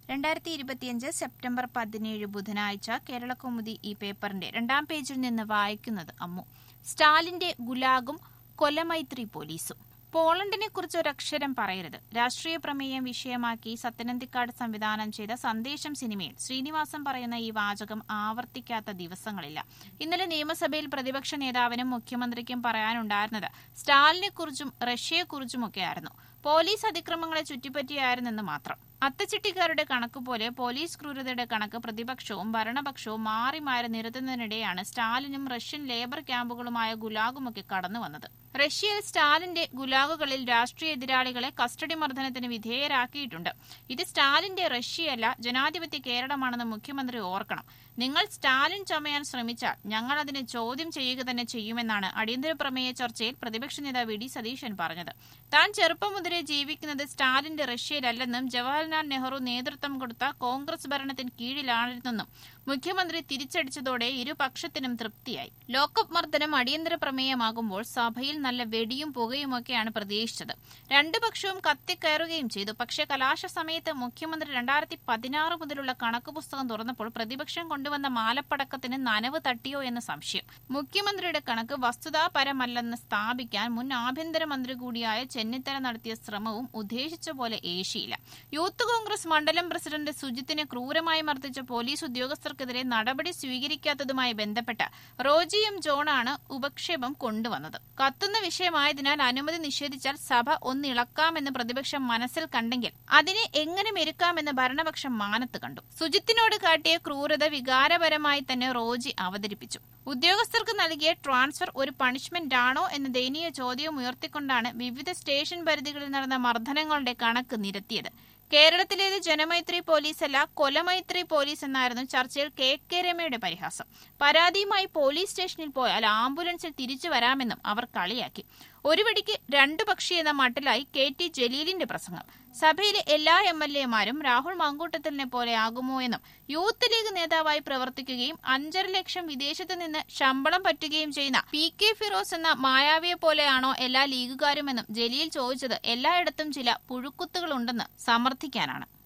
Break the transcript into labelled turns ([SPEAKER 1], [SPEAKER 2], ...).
[SPEAKER 1] രണ്ടായിരത്തി ഇരുപത്തിയഞ്ച് സെപ്റ്റംബർ പതിനേഴ് ബുധനാഴ്ച കേരളകൗമുദി ഈ പേപ്പറിന്റെ രണ്ടാം പേജിൽ നിന്ന് വായിക്കുന്നത് അമ്മു സ്റ്റാലിന്റെ ഗുലാഗും കൊലമൈത്രി പോലീസും പോളണ്ടിനെ കുറിച്ച് ഒരക്ഷരം പറയരുത് രാഷ്ട്രീയ പ്രമേയം വിഷയമാക്കി സത്യനന്ദിക്കാട് സംവിധാനം ചെയ്ത സന്ദേശം സിനിമയിൽ ശ്രീനിവാസൻ പറയുന്ന ഈ വാചകം ആവർത്തിക്കാത്ത ദിവസങ്ങളില്ല ഇന്നലെ നിയമസഭയിൽ പ്രതിപക്ഷ നേതാവിനും മുഖ്യമന്ത്രിക്കും പറയാനുണ്ടായിരുന്നത് സ്റ്റാലിനെക്കുറിച്ചും റഷ്യയെക്കുറിച്ചുമൊക്കെയായിരുന്നു പോലീസ് അതിക്രമങ്ങളെ ചുറ്റിപ്പറ്റിയായിരുന്നെന്ന് മാത്രം അത്തച്ചിട്ടിക്കാരുടെ കണക്ക് പോലെ പോലീസ് ക്രൂരതയുടെ കണക്ക് പ്രതിപക്ഷവും ഭരണപക്ഷവും മാറി മാറി നിരത്തുന്നതിനിടെയാണ് സ്റ്റാലിനും റഷ്യൻ ലേബർ ക്യാമ്പുകളുമായ ഗുലാഗുമൊക്കെ കടന്നു വന്നത് റഷ്യയിൽ സ്റ്റാലിന്റെ ഗുലാഗുകളിൽ രാഷ്ട്രീയ എതിരാളികളെ കസ്റ്റഡി മർദ്ദനത്തിന് വിധേയരാക്കിയിട്ടുണ്ട് ഇത് സ്റ്റാലിന്റെ റഷ്യയല്ല ജനാധിപത്യ കേരളമാണെന്ന് മുഖ്യമന്ത്രി ഓർക്കണം നിങ്ങൾ സ്റ്റാലിൻ ചമയാൻ ശ്രമിച്ചാൽ ഞങ്ങൾ അതിനെ ചോദ്യം ചെയ്യുക തന്നെ ചെയ്യുമെന്നാണ് അടിയന്തര പ്രമേയ ചർച്ചയിൽ പ്രതിപക്ഷ നേതാവ് വി ഡി സതീശൻ പറഞ്ഞത് താൻ ചെറുപ്പം മുതലേ ജീവിക്കുന്നത് സ്റ്റാലിന്റെ റഷ്യയിലല്ലെന്നും ജവഹർലാൽ നെഹ്റു നേതൃത്വം കൊടുത്ത കോൺഗ്രസ് ഭരണത്തിന് കീഴിലാണിരുന്നെന്നും മുഖ്യമന്ത്രി തിരിച്ചടിച്ചതോടെ ഇരുപക്ഷത്തിനും തൃപ്തിയായി ലോക്കപ്പ് മർദ്ദനം അടിയന്തര പ്രമേയമാകുമ്പോൾ സഭയിൽ നല്ല വെടിയും പുകയുമൊക്കെയാണ് പ്രതീക്ഷിച്ചത് രണ്ടു പക്ഷവും കത്തിക്കയറുകയും ചെയ്തു പക്ഷേ കലാശ സമയത്ത് മുഖ്യമന്ത്രി രണ്ടായിരത്തി പതിനാറ് മുതലുള്ള കണക്ക് പുസ്തകം തുറന്നപ്പോൾ പ്രതിപക്ഷം കൊണ്ടുവന്ന മാലപ്പടക്കത്തിന് നനവ് തട്ടിയോ എന്ന സംശയം മുഖ്യമന്ത്രിയുടെ കണക്ക് വസ്തുതാപരമല്ലെന്ന് സ്ഥാപിക്കാൻ മുൻ ആഭ്യന്തരമന്ത്രി കൂടിയായ ചെന്നിത്തല നടത്തിയ ശ്രമവും ഉദ്ദേശിച്ച പോലെ ഏശിയില്ല യൂത്ത് കോൺഗ്രസ് മണ്ഡലം പ്രസിഡന്റ് സുജിത്തിനെ ക്രൂരമായി മർദ്ദിച്ച പോലീസ് ഉദ്യോഗസ്ഥർക്കെതിരെ നടപടി സ്വീകരിക്കാത്തതുമായി ബന്ധപ്പെട്ട് റോജി എം ജോണാണ് ഉപക്ഷേപം കൊണ്ടുവന്നത് കത്തുന്ന വിഷയമായതിനാൽ അനുമതി നിഷേധിച്ചാൽ സഭ ഒന്നിളക്കാമെന്ന് പ്രതിപക്ഷം മനസ്സിൽ കണ്ടെങ്കിൽ അതിനെ എങ്ങനെ മെരുക്കാമെന്ന് ഭരണപക്ഷം മാനത്ത് കണ്ടു സുജിത്തിനോട് കാട്ടിയ ക്രൂരത വികാരപരമായി തന്നെ റോജി അവതരിപ്പിച്ചു ഉദ്യോഗസ്ഥർക്ക് നൽകിയ ട്രാൻസ്ഫർ ഒരു പണിഷ്മെന്റ് ആണോ എന്ന ദയനീയ ചോദ്യം ഉയർത്തിക്കൊണ്ടാണ് വിവിധ സ്റ്റേഷൻ പരിധികളിൽ നടന്ന മർദ്ദനങ്ങളുടെ കണക്ക് നിരത്തിയത് കേരളത്തിലേത് ജനമൈത്രി പോലീസല്ല കൊലമൈത്രി പോലീസ് എന്നായിരുന്നു ചർച്ചയിൽ കെ കെ രമയുടെ പരിഹാസം പരാതിയുമായി പോലീസ് സ്റ്റേഷനിൽ പോയാൽ ആംബുലൻസിൽ തിരിച്ചു വരാമെന്നും അവർ കളിയാക്കി ഒരു വെടിക്ക് രണ്ടു പക്ഷി എന്ന മട്ടിലായി കെ ടി ജലീലിന്റെ പ്രസംഗം സഭയിലെ എല്ലാ എം എൽ എമാരും രാഹുൽ മാങ്കൂട്ടത്തിലിനെ പോലെ ആകുമോ എന്നും യൂത്ത് ലീഗ് നേതാവായി പ്രവർത്തിക്കുകയും അഞ്ചര ലക്ഷം വിദേശത്ത് നിന്ന് ശമ്പളം പറ്റുകയും ചെയ്യുന്ന പി കെ ഫിറോസ് എന്ന മായാവിയെ പോലെയാണോ എല്ലാ ലീഗുകാരുമെന്നും ജലീൽ ചോദിച്ചത് എല്ലായിടത്തും ചില പുഴുക്കുത്തുകളുണ്ടെന്ന് സമർത്ഥിക്കാനാണ്